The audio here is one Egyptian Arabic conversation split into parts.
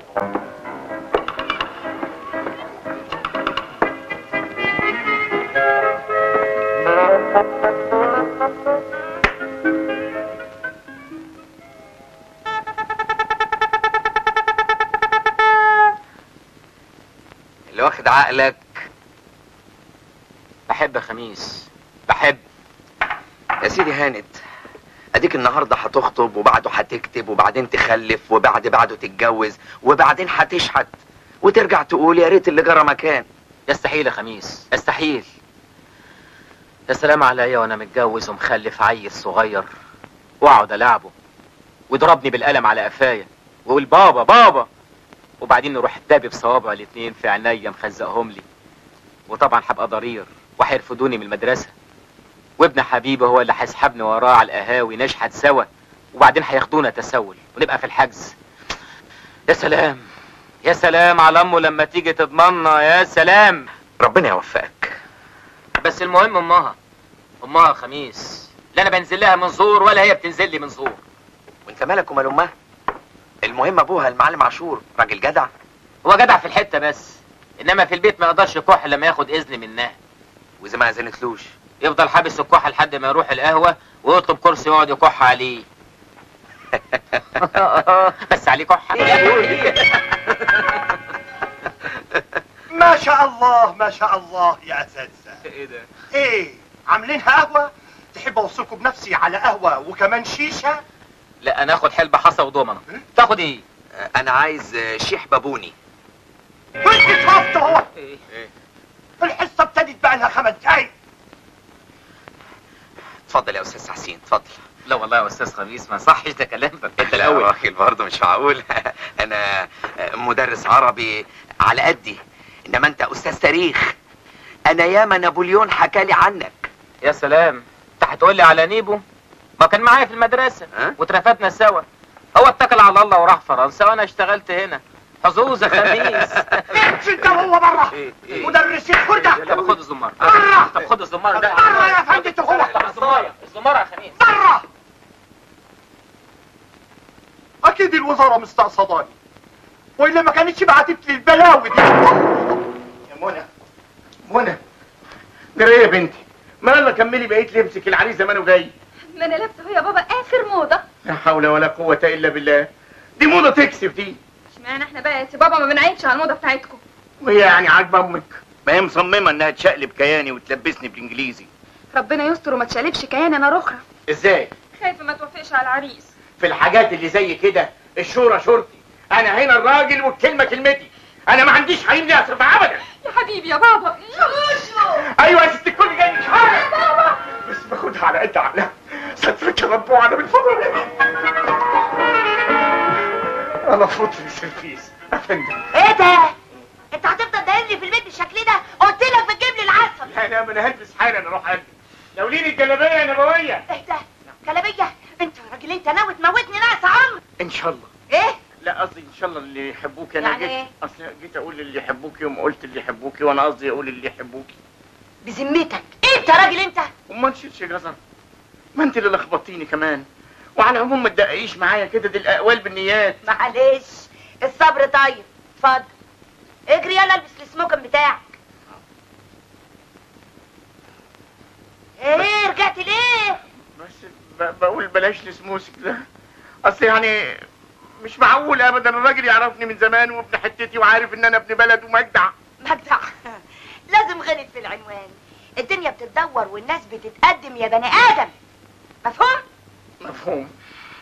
اللي واخد عقلك بحب يا خميس بحب يا سيدي هانت اديك النهارده هتخطب وبعده هتكتب وبعدين تخلف وبعد بعده تتجوز وبعدين هتشحت وترجع تقول يا ريت اللي جرى مكان يستحيل يا خميس يستحيل يا سلام عليا وانا متجوز ومخلف عيل صغير واقعد العبه ويضربني بالقلم على قفايا ويقول بابا بابا وبعدين نروح دابي بصوابعه الاتنين في عينيا مخزقهم لي وطبعا هبقى ضرير وهيرفضوني من المدرسه وابن حبيبي هو اللي هيسحبني وراه على القهاوي نشحت سوا وبعدين هياخدونا تسول ونبقى في الحجز يا سلام يا سلام على امه لما تيجي تضمنا يا سلام ربنا يوفقك بس المهم امها امها خميس لا انا بنزل لها من زور ولا هي بتنزل لي من زور وانت مالك ومال امها المهم ابوها المعلم عاشور راجل جدع هو جدع في الحته بس انما في البيت ما يقدرش يكح لما ياخد اذن منها واذا ما اذنتلوش يفضل حابس الكحه لحد ما يروح القهوه ويطلب كرسي يقعد يكح عليه بس عليه كحه ما شاء الله ما شاء الله يا اساتذه ايه ده ايه عاملينها قهوه تحب اوصلكم بنفسي على قهوه وكمان شيشه لا انا اخد حلبة حصى وضمنه تاخد ايه انا عايز شيح بابوني وانت اتفضل اهو ايه الحصه ابتدت بقى لها خمس دقايق اتفضل يا استاذ حسين اتفضل لا والله يا استاذ خميس ما صحش ده كلام انت لا الاول واخي برضه مش معقول انا مدرس عربي على قدي انما انت استاذ تاريخ انا ياما نابليون حكالي عنك يا سلام انت هتقول لي على نيبو ما كان معايا في المدرسه ها؟ واترفدنا سوا هو اتكل على الله وراح فرنسا وانا اشتغلت هنا حظوظ يا خميس امشي انت وهو بره إيه، إيه. مدرس الخردة طب خد الزمار بره طب خد الزمار ده بره يا فندم هو طب الزمار الزمار يا خميس بره اكيد الوزاره مستقصداني والا ما كانتش بعتت لي البلاوي دي يا منى منى جري يا بنتي ما يلا كملي بقيت لبسك العريس زمانه جاي ما انا لابسه اهو يا بابا اخر موضه لا حول ولا قوة الا بالله دي موضة تكسب دي اشمعنى احنا بقى يا سي بابا ما بنعيبش على الموضه بتاعتكم وهي يعني عاجبة امك ما هي مصممة انها تشقلب كياني وتلبسني بالانجليزي ربنا يستر وما تشالبش كيان انا رخرة ازاي خايفه ما توافقش على العريس في الحاجات اللي زي كده الشورى شورتي انا هنا الراجل والكلمة كلمتي انا ما عنديش حريم لي اصرف ابدا يا حبيبي يا بابا ايوه يا ست الكل جاي مش حاجة بس باخدها على قد عقلها سترك ربوع انا بالفضل انا فوت في السرفيس افندم ايه ده؟ انت هتفضل داير لي في البيت بالشكل ده؟ قلت لك بتجيب لي العسل لا لا ما انا هلبس حالا اروح البس لو ليني الجلابيه يا نبويه ايه ده؟ كلامية انت يا راجل انت ناوي تموتني ناس عمرو ان شاء الله ايه؟ لا قصدي ان شاء الله اللي يحبوك انا يعني جيت إيه؟ اصل جيت اقول اللي يحبوكي وما قلت اللي يحبوكي وانا قصدي اقول اللي يحبوكي بذمتك انت يا راجل انت وما نشيلش جزر ما انت اللي لخبطتيني كمان وعلى العموم ما تدققيش معايا كده دي الاقوال بالنيات معلش الصبر طيب اتفضل اجري يلا البس السموكن بتاعك ايه رجعت ليه؟ بس ب- بقول بلاش السموسك ده اصل يعني مش معقول ابدا الراجل يعرفني من زمان وابن حتتي وعارف ان انا ابن بلد ومجدع مجدع لازم غلط في العنوان الدنيا بتتدور والناس بتتقدم يا بني ادم مفهوم؟ مفهوم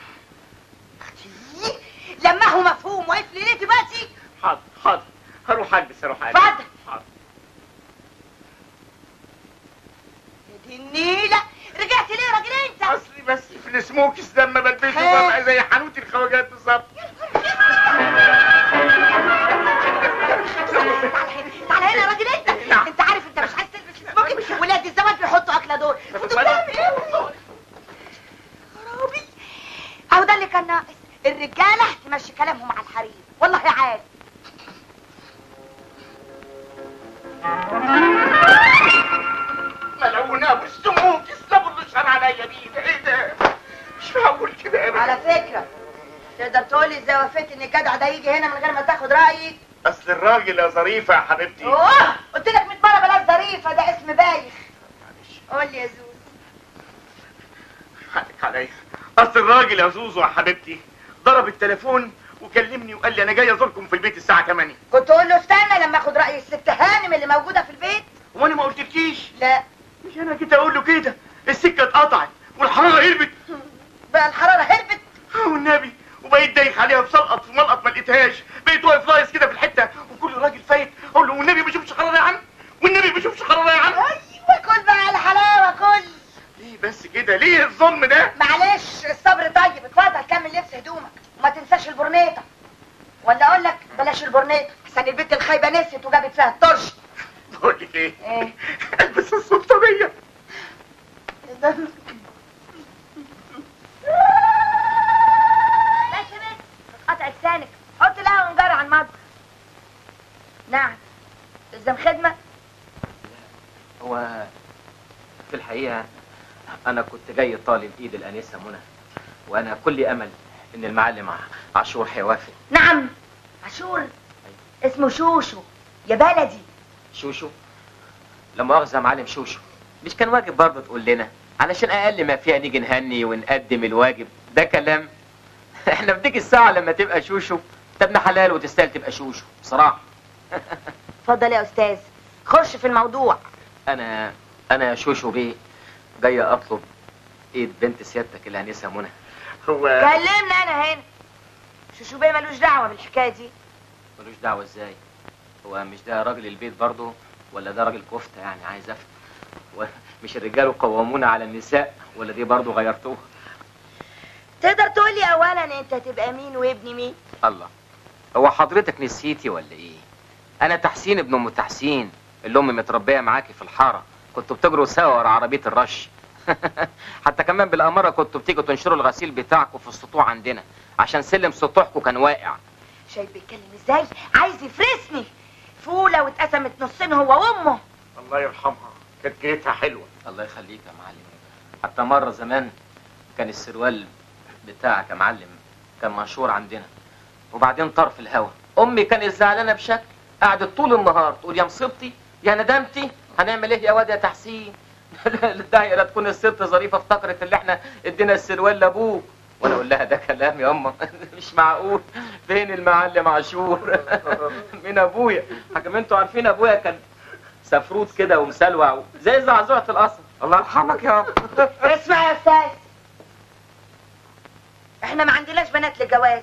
لما هو مفهوم واقف لي ليه دلوقتي؟ حاضر حاضر هروح البس هروح البس اتفضل. حاضر يا دي النيلة رجعت ليه يا راجل انت؟ اصلي بس في السموكس لما بلبسه خير. ببقى زي حانوت الخواجات بالظبط تعال هنا تعال هنا يا راجل انت نعم. انت عارف انت مش عايز تلبس سموكن ولاد الزواج بيحطوا اكله دول انتوا بتعملوا ايه خرابي اهو ده اللي كان ناقص الرجاله تمشي كلامهم على الحريم والله عارف ملعونة بالسموكس صبر الشر عليا بيه ده ايه ده مش معقول كده ابدا على فكره تقدر تقول لي ازاي وافقت انك الجدع ده يجي هنا من غير ما تاخد رايي اصل الراجل يا ظريفه يا حبيبتي اوه قلت لك 100 مره بلاش ظريفه ده اسم بايخ قول لي يا زوز حقك عليا اصل الراجل يا زوزو يا حبيبتي ضرب التليفون وكلمني وقال لي انا جاي ازوركم في البيت الساعه 8 كنت اقول له استنى لما اخد راي الست هانم اللي موجوده في البيت وانا ما قلتلكيش لا مش انا جيت اقول له كده السكه اتقطعت والحراره هربت بقى الحراره هربت والنبي وبقيت دايخ عليها بسلقط في ملقط ما لقيتهاش بقيت واقف لايص كده في الحته وكل راجل فايت اقول له والنبي ما اشوفش حراره يا عم والنبي ما اشوفش حراره يا عم ايوه كل بقى على حلاوه كل ليه بس كده ليه الظلم ده معلش الصبر طيب اتفضل كمل لبس هدومك وما تنساش البرنيطه ولا اقول لك بلاش البرنيطه عشان البنت الخايبه نسيت وجابت فيها الطرش بقول لك ايه ايه البس السلطانيه بس بس قطع لسانك حط لها ونجار على المطبخ نعم تلزم خدمه هو في الحقيقة أنا كنت جاي طالب إيد الأنسة منى وأنا كل أمل إن المعلم ع- عاشور هيوافق نعم عاشور اسمه شوشو يا بلدي شوشو لا مؤاخذة يا معلم شوشو مش كان واجب برضه تقول لنا علشان أقل ما فيها نيجي نهني ونقدم الواجب ده كلام احنا في ديك الساعة لما تبقى شوشو انت ابن حلال وتستاهل تبقى شوشو بصراحة اتفضل يا استاذ خش في الموضوع أنا أنا شوشو بيه جاي أطلب إيد بنت سيادتك الأنسة منى هو كلمنا انا هنا شوشو بيه ملوش دعوه بالحكايه دي ملوش دعوة ازاي هو مش ده راجل البيت برضه ولا ده راجل كفتة يعني عايز افهم هو مش الرجال قوامون على النساء ولا دي برضه غيرتوها تقدر تقول لي اولا انت تبقى مين وابن مين الله هو حضرتك نسيتي ولا ايه انا تحسين ابن ام تحسين اللي امي متربيه معاكي في الحاره كنتوا بتجروا سوا ورا عربيه الرش حتى كمان بالاماره كنتوا بتيجوا تنشروا الغسيل بتاعكم في السطوح عندنا عشان سلم سطوحكم كان واقع شايف بيتكلم ازاي عايز يفرسني فوله واتقسمت نصين هو وامه الله يرحمها كانت جيتها حلوه الله يخليك يا معلم حتى مرة زمان كان السروال بتاعك يا معلم كان مشهور عندنا وبعدين طار في الهوا امي كانت زعلانه بشكل قعدت طول النهار تقول يا مصيبتي يا ندمتي هنعمل ايه يا واد يا تحسين الداعي لا تكون الست ظريفه افتكرت اللي احنا ادينا السروال لابوك وانا اقول لها ده كلام يا اما مش معقول فين المعلم عاشور من ابويا حكم انتوا عارفين ابويا كان سفروت كده ومسلوع زي زعزوعة القصر الله يرحمك يا رب اسمع يا استاذ احنا ما عندناش بنات للجواز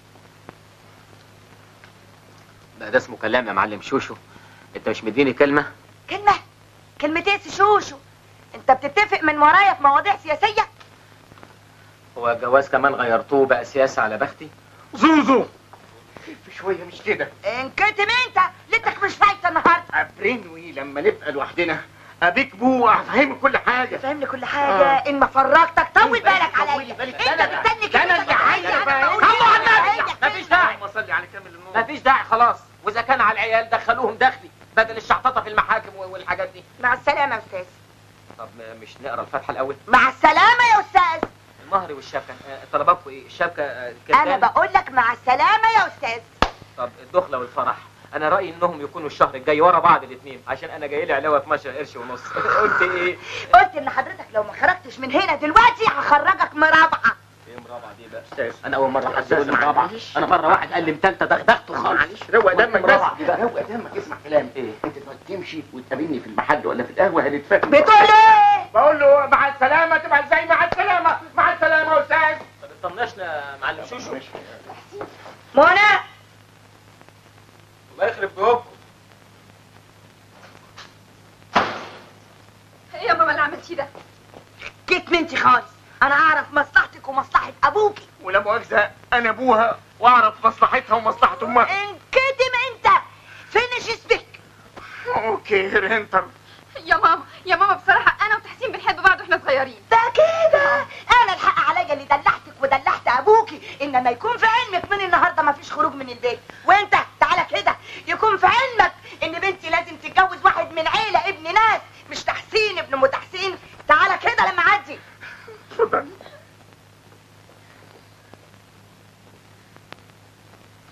ده, ده اسمه كلام يا معلم شوشو انت مش مديني كلمة كلمه كلمتين شوشو انت بتتفق من ورايا في مواضيع سياسيه هو الجواز كمان غيرتوه بقى سياسة على بختي زوزو خف شويه مش كده انكتم انت ليتك مش فايته النهارده ابرنوي لما نبقى لوحدنا ابيك بو افهمك كل حاجه فاهمني كل حاجه ان ما فرجتك طول بالك عليا طولي بالك. انت ده أنا- بتستني ده أنا اللي عايز أنا بقى. بقول صلوا على إيه؟ النبي. عايزك مفيش داعي اللهم صل على كامل النور مفيش داعي خلاص واذا كان على العيال دخلوهم دخلي بدل الشحططة في المحاكم والحاجات دي مع السلامه يا استاذ طب مش نقرا الفاتحة الاول مع السلامه يا استاذ المهر والشبكة آه، طلباتكم ايه الشبكة آه، انا كام؟ بقول لك مع السلامه يا استاذ طب الدخلة والفرح انا رأيي انهم يكونوا الشهر الجاي ورا بعض الاثنين عشان انا جاي لي علاوة 12 قرش ونص قلت ايه قلت ان حضرتك لو ما خرجتش من هنا دلوقتي هخرجك مرابعه ايه مرابعة دي بقى انا اول مرة حد يقول لي مرابعة انا مرة واحد قال لي متالتة دغدغته خالص معلش روق دمك مرابعة بس دي بقى. روق دمك اسمع كلامي ايه انت دلوقتي تمشي وتقابلني في المحل ولا في القهوه هنتفاهم بتقول ايه بقول له مع السلامه تبقى ازاي مع السلامه مع السلامه يا استاذ طب اطنشنا يا معلم شوشو منى الله يخرب بيوتكم ايه يا ماما اللي عملتيه ده جيت منتي خالص انا اعرف مصلحتك ومصلحه ابوكي ولا مؤاخذه انا ابوها واعرف مصلحتها ومصلحه امها انكتم انت فينش سبيك اوكي رينتر يا ماما يا ماما بصراحه انا وتحسين بنحب بعض واحنا صغيرين ده كده انا الحق عليا اللي دلعتك ودلعت ابوكي انما يكون في علمك من النهارده ما فيش خروج من البيت وانت تعالى كده يكون في علمك ان بنتي لازم تتجوز واحد من عيله ابن ناس مش تحسين ابن ام تحسين تعالى كده لما اعدي اتفضل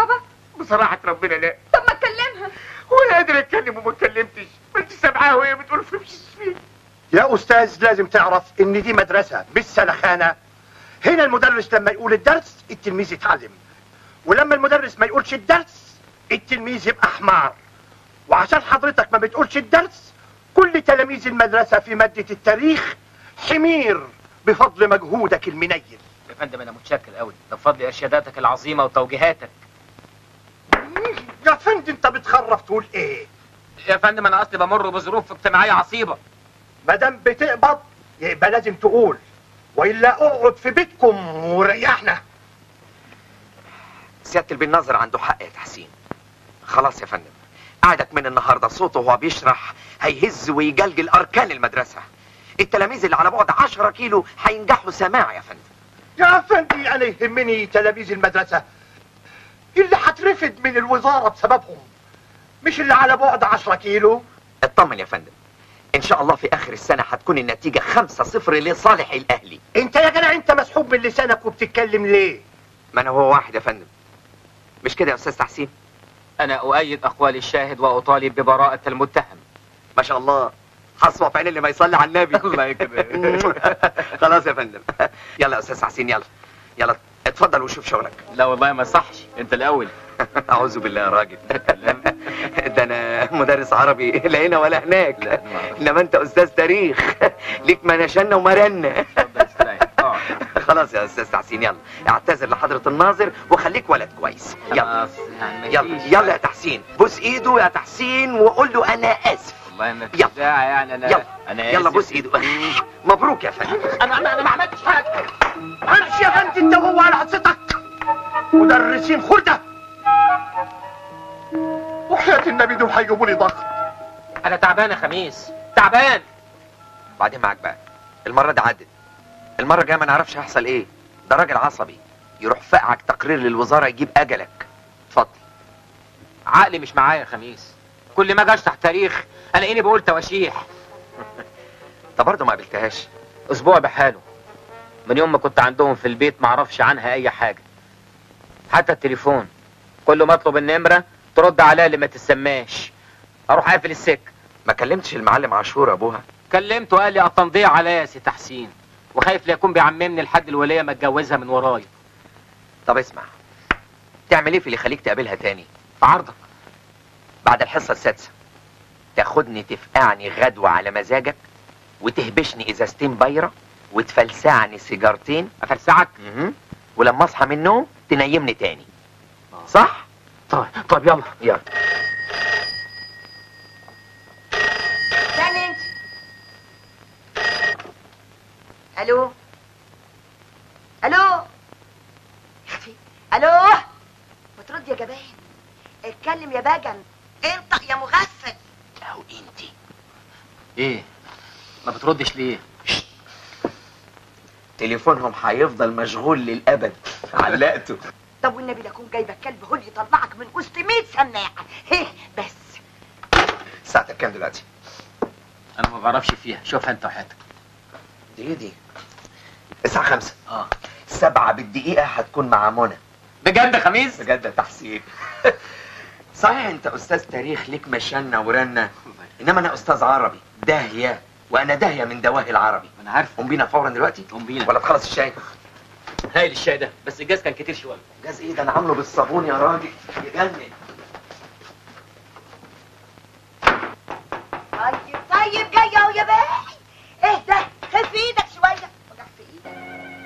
بابا بصراحه ربنا لا طب ما تكلمها ولا قادر اتكلم وما اتكلمتش ما انت سامعاها وهي بتقول في فيه يا استاذ لازم تعرف ان دي مدرسة مش سلخانة هنا المدرس لما يقول الدرس التلميذ يتعلم ولما المدرس ما يقولش الدرس التلميذ يبقى حمار وعشان حضرتك ما بتقولش الدرس كل تلاميذ المدرسة في مادة التاريخ حمير بفضل مجهودك المنيل يا فندم انا متشكر قوي ده بفضل ارشاداتك العظيمه وتوجيهاتك يا فندم انت بتخرف تقول ايه يا فندم انا اصلي بمر بظروف اجتماعيه عصيبه ما دام بتقبض يبقى لازم تقول والا اقعد في بيتكم وريحنا سيادة البن ناظر عنده حق يا تحسين خلاص يا فندم قعدك من النهارده صوته وهو بيشرح هيهز ويجلجل اركان المدرسه التلاميذ اللي على بعد 10 كيلو هينجحوا سماع يا فندم يا فندي انا يهمني تلاميذ المدرسة اللي هترفد من الوزارة بسببهم مش اللي على بعد 10 كيلو اطمن يا فندم ان شاء الله في اخر السنه هتكون النتيجه 5-0 لصالح الاهلي انت يا جدع انت مسحوب من لسانك وبتتكلم ليه ما انا هو واحد يا فندم مش كده يا استاذ تحسين انا اؤيد اقوال الشاهد واطالب ببراءه المتهم ما شاء الله حصوة في عين اللي ما يصلي على النبي الله يكرمك. خلاص يا فندم يلا يا استاذ تحسين يلا يلا اتفضل وشوف شغلك لا والله ما صحش انت الاول اعوذ بالله يا راجل ده انا مدرس عربي لا هنا ولا هناك لا، ما أعرفش. انما انت استاذ تاريخ ليك منشنا ومرنا اتفضل استريح. اه خلاص يا استاذ تحسين يلا اعتذر لحضرة الناظر وخليك ولد كويس يلا خلاص، يعني ما يلا فيش. يلا يا تحسين بوس ايده يا تحسين وقول له انا اسف والله ما في يلا. داعي يعني انا يلا انا يلا آسف. بوس ايده مبروك يا فندم انا انا انا ما عملتش حاجه امشي يا فندي انت وهو على حصتك مدرسين خردة وحياة النبي دول هيجيبوا لي ضغط انا تعبان يا خميس تعبان بعدين معاك بقى المرة دي عدت المرة الجاية ما نعرفش هيحصل ايه ده راجل عصبي يروح فقعك تقرير للوزارة يجيب اجلك اتفضل عقلي مش معايا يا خميس كل ما اجي اشرح تاريخ الاقيني بقول تواشيح انت برضه ما قابلتهاش اسبوع بحاله من يوم ما كنت عندهم في البيت ما اعرفش عنها اي حاجه حتى التليفون كل ما اطلب النمره ترد عليا اللي ما تسماش اروح اقفل السكه ما كلمتش المعلم عاشور ابوها كلمته قال لي التمضيه عليا يا سي تحسين وخايف لا يكون بيعممني لحد الوليه ما اتجوزها من ورايا طب اسمع تعمل ايه في اللي يخليك تقابلها تاني في عرضك بعد الحصة السادسة تاخدني تفقعني غدوة على مزاجك وتهبشني ازازتين بيرة وتفلسعني سيجارتين افلسعك مهم. ولما اصحى من النوم تنيمني تاني صح؟ طيب طيب يلا يلا استنى انت الو الو يا اختي الو بترد يا جبان اتكلم يا بجن انطق يا مغفل او انتي ايه ما بتردش ليه تليفونهم هيفضل مشغول للابد علقته طب والنبي لا اكون جايبه كلب هول يطلعك من وسط 100 سماعه هيه بس ساعتك كام دلوقتي؟ انا ما بعرفش فيها شوفها انت وحياتك دي دي الساعة خمسة اه سبعة بالدقيقة هتكون مع منى بجد يا خميس بجد يا تحسين صحيح انت استاذ تاريخ ليك مشانة ورنة انما انا استاذ عربي داهية وانا داهية من دواهي العربي انا عارف قوم بينا فورا دلوقتي قوم بينا. ولا تخلص الشاي هايل الشاي ده بس الجاز كان كتير شويه جاز ايه ده انا عامله بالصابون يا راجل يجنن طيب طيب جايه اهو يا باي اهدى خف ايدك شويه وجع في ايدك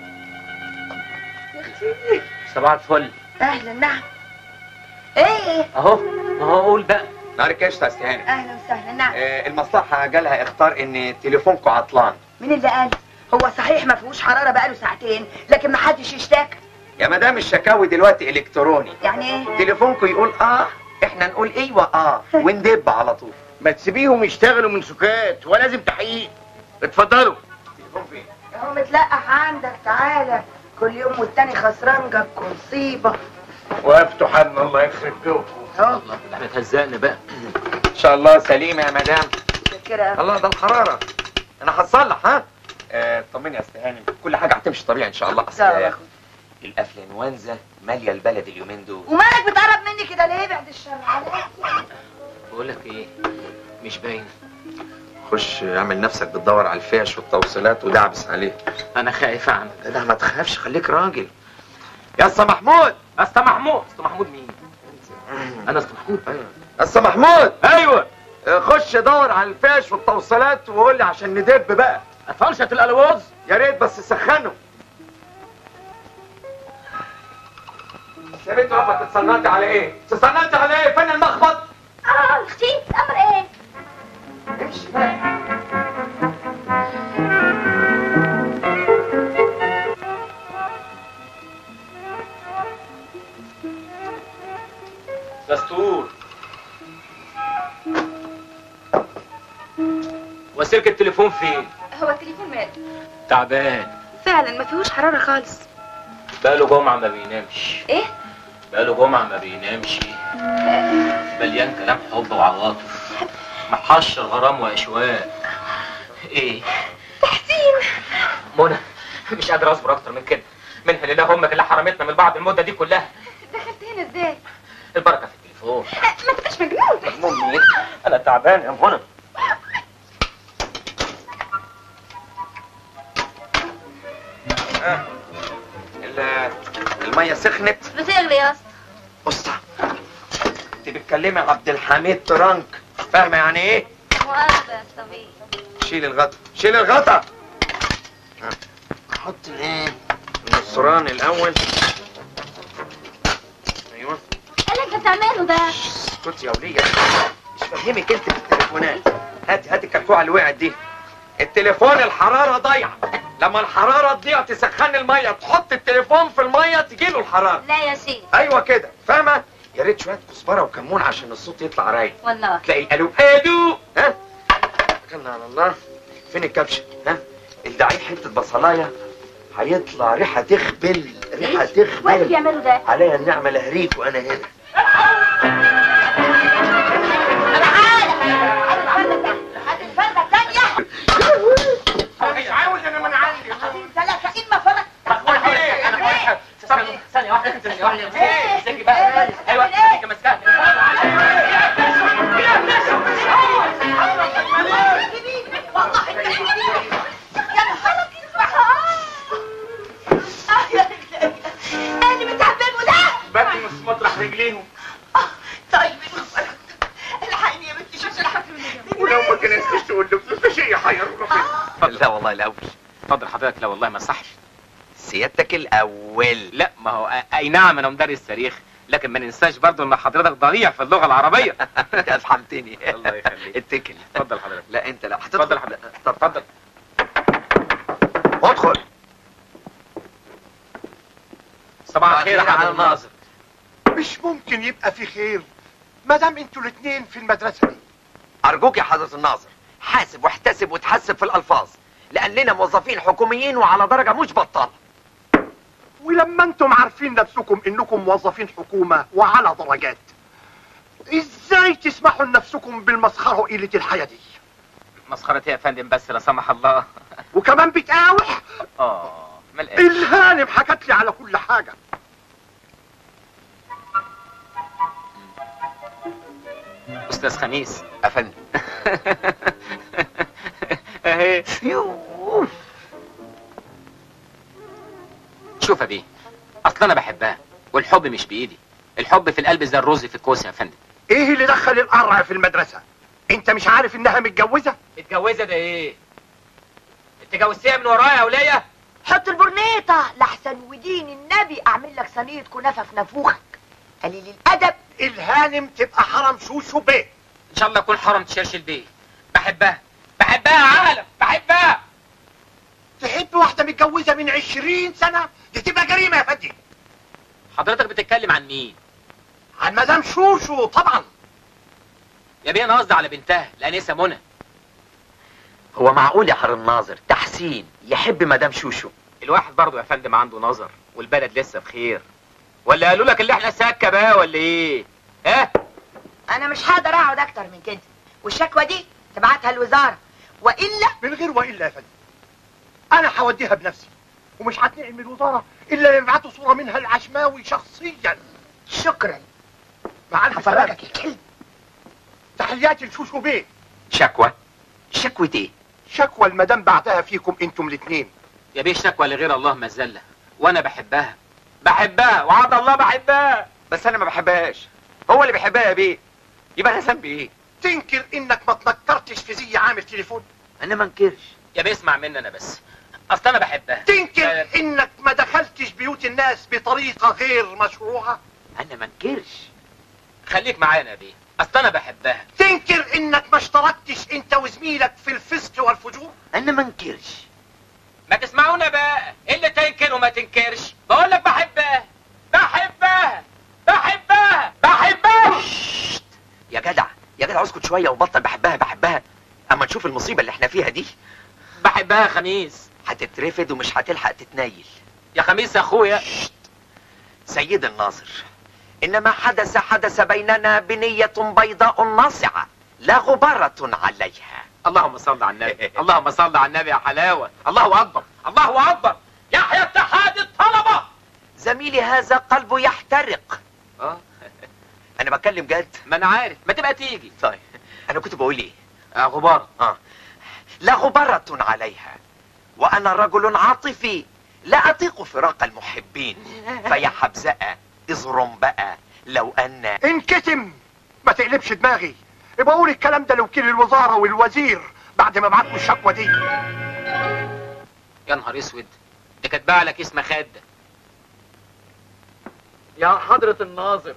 يا اختي صباح الفل اهلا نعم ايه اهو اهو قول بقى نهارك قشطة يا استهاني اهلا وسهلا نعم آه المصلحة جالها اختار ان تليفونكم عطلان مين اللي قال هو صحيح ما فيهوش حراره بقاله ساعتين لكن ما حدش يشتكى يا مدام الشكاوي دلوقتي الكتروني يعني ايه تليفونكم يقول اه احنا نقول ايوه اه وندب على طول ما تسيبيهم يشتغلوا من سكات ولازم تحقيق اتفضلوا تليفون فين هو متلقح عندك تعالى كل يوم والتاني خسران جابكم مصيبه وقفتوا حن الله يخرب بيوتكم اهو الله احنا اتهزقنا بقى ان شاء الله سليمة يا مدام كده الله ده الحرارة انا هتصلح ها آه، طمني يا استهاني كل حاجة هتمشي طبيعي ان شاء الله اصل طب يا أخوي. الانفلونزا ماليه البلد اليومين دول ومالك بتقرب مني كده ليه بعد الشر عليك بقول لك ايه مش باين خش اعمل نفسك بتدور على الفيش والتوصيلات ودعبس عليه انا خايف عنك لا ما تخافش خليك راجل يا اسطى محمود اسطى محمود اسطى محمود مين انا اسطى محمود ايوه اسطى محمود ايوه خش دور على الفيش والتوصيلات وقول لي عشان ندب بقى فرشة الالوز يا ريت بس سخنه يا بنت ربك اتصنعتي على ايه؟ اتصنعتي على ايه؟ فين المخبط؟ اه اختي امر ايه امشي بقى دستور وسلك التليفون فين هو التليفون مال تعبان فعلا ما فيهوش حراره خالص بقاله جمعة ما بينامش ايه بقاله جمعة ما بينامش مليان كلام حب وعواطف محشر غرام واشواق ايه تحسين منى مش قادر اصبر اكتر من كده منها لله امك اللي حرمتنا من بعض المده دي كلها دخلت هنا ازاي البركه في التليفون آه، ما تبقاش مجنون مين انا تعبان يا منى ال- الميه سخنت بتغلي يا اسطى اسطى انت بتكلمي عبد الحميد ترانك فاهمه يعني ايه؟ مؤاخذة يا صبي شيل الغطا شيل الغطا حط الايه النصران الاول ايوه ايه اللي انت بتعمله ده اسكت يا وليه مش فاهمك انت في التليفونات هاتي هاتي الكلكوعه اللي وقعت دي التليفون الحراره ضايعه لما الحراره تضيع تسخن الميه تحط التليفون في الميه تجيله الحراره لا يا شيخ ايوه كده فاهمه يا ريت شويه كزبره وكمون عشان الصوت يطلع رايق والله تلاقي الو ادو ها توكلنا على الله فين الكبشه ها الدعيل حته بصلايه هيطلع ريحه تخبل ريحه وايه اللي تخبل بيعملوا ده عليا النعمه لهريك وانا هنا انا عارف هات الفردة التانية مش عاوز انا من عندي انت لا كأن ما فرق ثانيه واحده ثانيه واحده امسكي بقى ايوه امسكي مسكها والله انت يا نهار ايه اللي بتعمله ده بدي مش مطرح رجليهم طيب الحقني يا بنتي شوف الحق ولو ما كنتش تقول له بس شيء يحير لا والله الاول اتفضل حضرتك لا والله ما صحش سيادتك الاول لا ما هو اي نعم انا مدرس تاريخ لكن ما ننساش برضو ان حضرتك ضريع في اللغه العربيه انت افهمتني الله يخليك. اتكل اتفضل حضرتك لا انت لا اتفضل هتدخل حضرتك طب اتفضل ادخل صباح الخير يا حضرة الناظر مش ممكن يبقى في خير ما دام انتوا الاثنين في المدرسه دي ارجوك يا حضرة الناظر حاسب واحتسب وتحسب في الالفاظ لاننا موظفين حكوميين وعلى درجة مش بطالة ولما انتم عارفين نفسكم انكم موظفين حكومه وعلى درجات ازاي تسمحوا لنفسكم بالمسخره وقله الحياه دي مسخرتي يا فندم بس لا سمح الله وكمان بتقاوح اه ملقاش الهانم حكت لي على كل حاجه استاذ خميس افندم اهي شوف يا بيه اصل انا بحبها والحب مش بايدي الحب في القلب زي الرز في الكوسه يا فندم ايه اللي دخل القرع في المدرسه انت مش عارف انها متجوزه متجوزه ده ايه انت جوزتيها من ورايا يا وليه حط البرنيطة لحسن ودين النبي اعمل لك صينية كنافة في نافوخك قليل الادب الهانم تبقى حرم شوشو بيه ان شاء الله اكون حرم تشرشل بيه بحبها بحبها يا عالم بحبها تحب واحده متجوزه من عشرين سنه دي تبقى جريمه يا فندم حضرتك بتتكلم عن مين عن مدام شوشو طبعا يا بيه انا قصدي على بنتها الانسه منى هو معقول يا حر الناظر تحسين يحب مدام شوشو الواحد برضه يا فندم عنده نظر والبلد لسه بخير ولا قالوا لك اللي احنا سكه بقى ولا ايه ها انا مش هقدر اقعد اكتر من كده والشكوى دي تبعتها الوزارة والا من غير والا يا فندم انا هوديها بنفسي ومش هتنقل من الوزاره الا يبعتوا صوره منها العشماوي شخصيا شكرا مع الف سلامه هفرجك الكلب تحياتي لشوشو بيه شكوى شكوى ايه شكوى المدام بعتها فيكم انتم الاثنين يا بيه شكوى لغير الله مذله وانا بحبها بحبها وعد الله بحبها بس انا ما بحبهاش هو اللي بيحبها يا بيه يبقى انا ذنبي ايه تنكر انك ما تنكرتش في زي عامل تليفون انا ما انكرش يا بيه اسمع مني انا بس اصل انا بحبها تنكر آه، انك ما دخلتش بيوت الناس بطريقه غير مشروعه انا ما انكرش خليك معانا يا بيه اصل انا بحبها تنكر انك ما اشتركتش انت وزميلك في الفسق والفجور انا ما انكرش ما تسمعونا بقى إيه اللي تنكر وما تنكرش بقول لك بحبها بحبها بحبها بحبها شت. يا جدع يا جدع اسكت شويه وبطل بحبها بحبها اما نشوف المصيبه اللي احنا فيها دي بحبها يا خميس هتترفد ومش هتلحق تتنيل يا خميس يا اخويا سيد الناظر انما حدث حدث بيننا بنيه بيضاء ناصعه لا غباره عليها اللهم صل على النبي اللهم صل على النبي يا حلاوه الله اكبر الله اكبر يحيى اتحاد الطلبه زميلي هذا قلبه يحترق اه انا بتكلم جد ما انا عارف ما تبقى تيجي طيب انا كنت بقول ايه آه غبار اه لا غبرة عليها وانا رجل عاطفي لا اطيق فراق المحبين فيا حبزاء اظرم بقى لو ان انكتم ما تقلبش دماغي يبقى قول الكلام ده لوكيل الوزاره والوزير بعد ما بعتوا الشكوى دي يا نهار اسود دي كانت باع لك اسم خد يا حضرة الناظر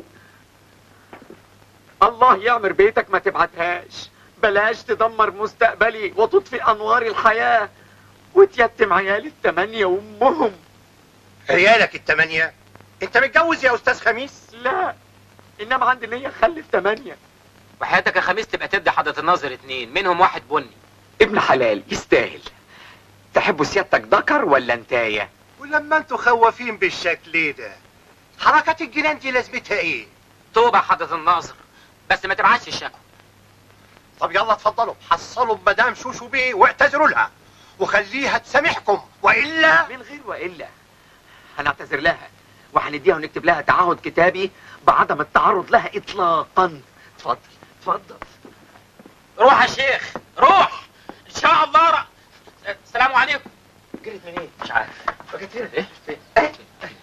الله يعمر بيتك ما تبعتهاش بلاش تدمر مستقبلي وتطفي انوار الحياة وتيتم عيالي التمانية وامهم عيالك التمانية انت متجوز يا استاذ خميس لا انما عندي نية اخلف تمانية وحياتك يا خميس تبقى تدي حضرة الناظر اتنين منهم واحد بني ابن حلال يستاهل تحب سيادتك ذكر ولا انتايه ولما انتوا خوافين بالشكل ده حركات الجنان دي لازمتها ايه توبة يا حضرة الناظر بس ما تبعتش الشكوى طب يلا اتفضلوا حصلوا بمدام شوشو بيه واعتذروا لها وخليها تسامحكم والا من غير والا هنعتذر لها وهنديها ونكتب لها تعهد كتابي بعدم التعرض لها اطلاقا اتفضل اتفضل روح يا شيخ روح ان شاء الله ر... السلام عليكم جريت منين مش عارف ايه ايه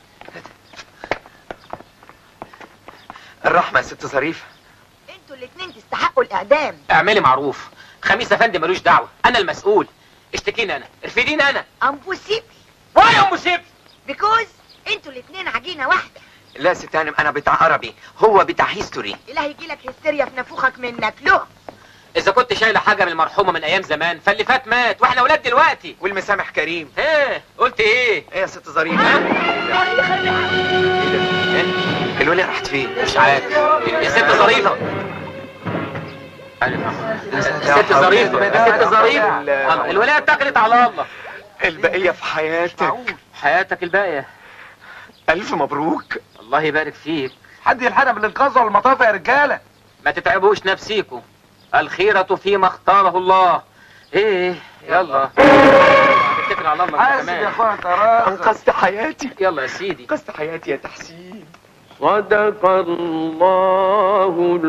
الرحمه يا ست ظريفه انتوا الاتنين تستحقوا الاعدام اعملي معروف خميس افندي ملوش دعوة انا المسؤول اشتكيني انا ارفديني انا امبوسيبل واي يا ام سيب بيكوز انتوا الاتنين عجينه واحده لا ست هانم انا بتاع عربي هو بتاع هيستوري اله يجيلك هستيريا في نافوخك منك له اذا كنت شايله حاجه من المرحومه من ايام زمان فاللي فات مات واحنا اولاد دلوقتي والمسامح كريم ايه قلت ايه ايه يا ست ظريفه الولية راحت فين مش عارف يا ست ظريفه الست ظريفه الست ظريفه الله، الولايه اتكلت على الله البقيه في حياتك حياتك الباقيه الف مبروك الله يبارك فيك حد يلحقنا بالانقاذ ولا المطافة يا رجالة ما تتعبوش نفسيكم الخيرة فيما اختاره الله ايه يلا اتكل على الله انت كمان اخويا ترى انقذت حياتي يلا يا سيدي انقذت حياتي يا تحسين صدق الله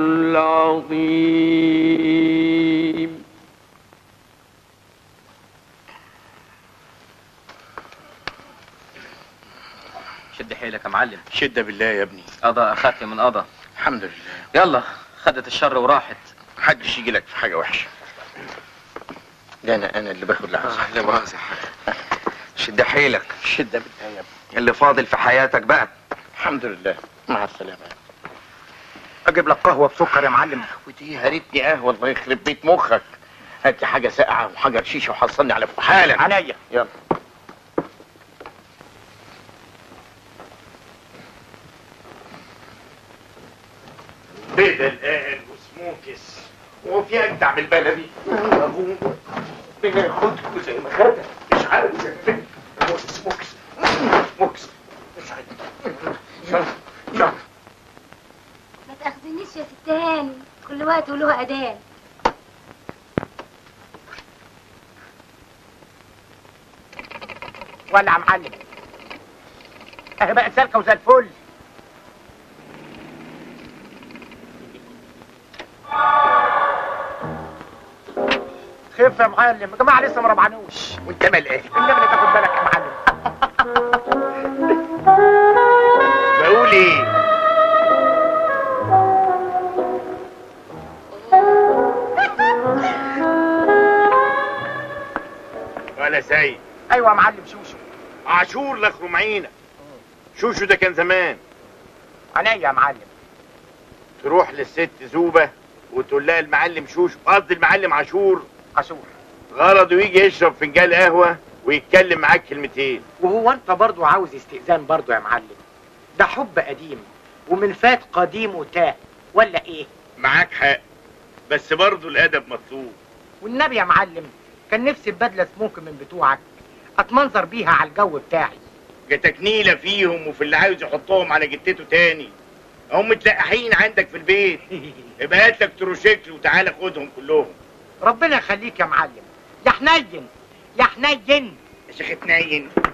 العظيم شد حيلك يا معلم شدة بالله يا ابني قضى اخف من قضى الحمد لله يلا خدت الشر وراحت محدش يجي لك في حاجة وحشة ده انا انا اللي باخد العزة لا مؤاخذة شد حيلك شدة بالله يا ابني اللي فاضل في حياتك بقى الحمد لله مع السلامة اجيب لك قهوة بسكر يا معلم ودي يا ريتني قهوة الله يخرب بيت مخك هات لي حاجة ساقعة وحجر شيشة وحصلني على فوق حالا عينيا يلا بيض الآن وسموكس وفي أجدع من البلدي بناخدكوا زي ما خدها مش عارف يا بنت سموكس سموكس مش عارف يلا يلا ما تاخذنيش يا ست هاني كل وقت وله اذان ولا يا معلم اهي بقت سالكه وزي الفل خف يا معلم يا جماعه لسه ما ربعنوش وانت مال ايه النبي اللي تاخد بالك يا معلم بقول ايه ولا سيد ايوه يا معلم شوشو عاشور لخرم عينك شوشو ده كان زمان عينيا يا معلم تروح للست زوبة وتقول لها المعلم شوشو قصدي المعلم عاشور عاشور غرضه يجي يشرب فنجان قهوة ويتكلم معاك كلمتين وهو انت برضو عاوز استئذان برضو يا معلم ده حب قديم ومن فات قديم وتاه ولا ايه معاك حق بس برضه الأدب مطلوب والنبي يا معلم كان نفسي في بدله سموك من بتوعك اتمنظر بيها على الجو بتاعي جاتك نيلة فيهم وفي اللي عاوز يحطهم على جتته تاني هم متلقحين عندك في البيت ابقى هات لك تروشيكل وتعالى خدهم كلهم ربنا يخليك يا معلم يا حنين يا حنين يا شيخ اتنين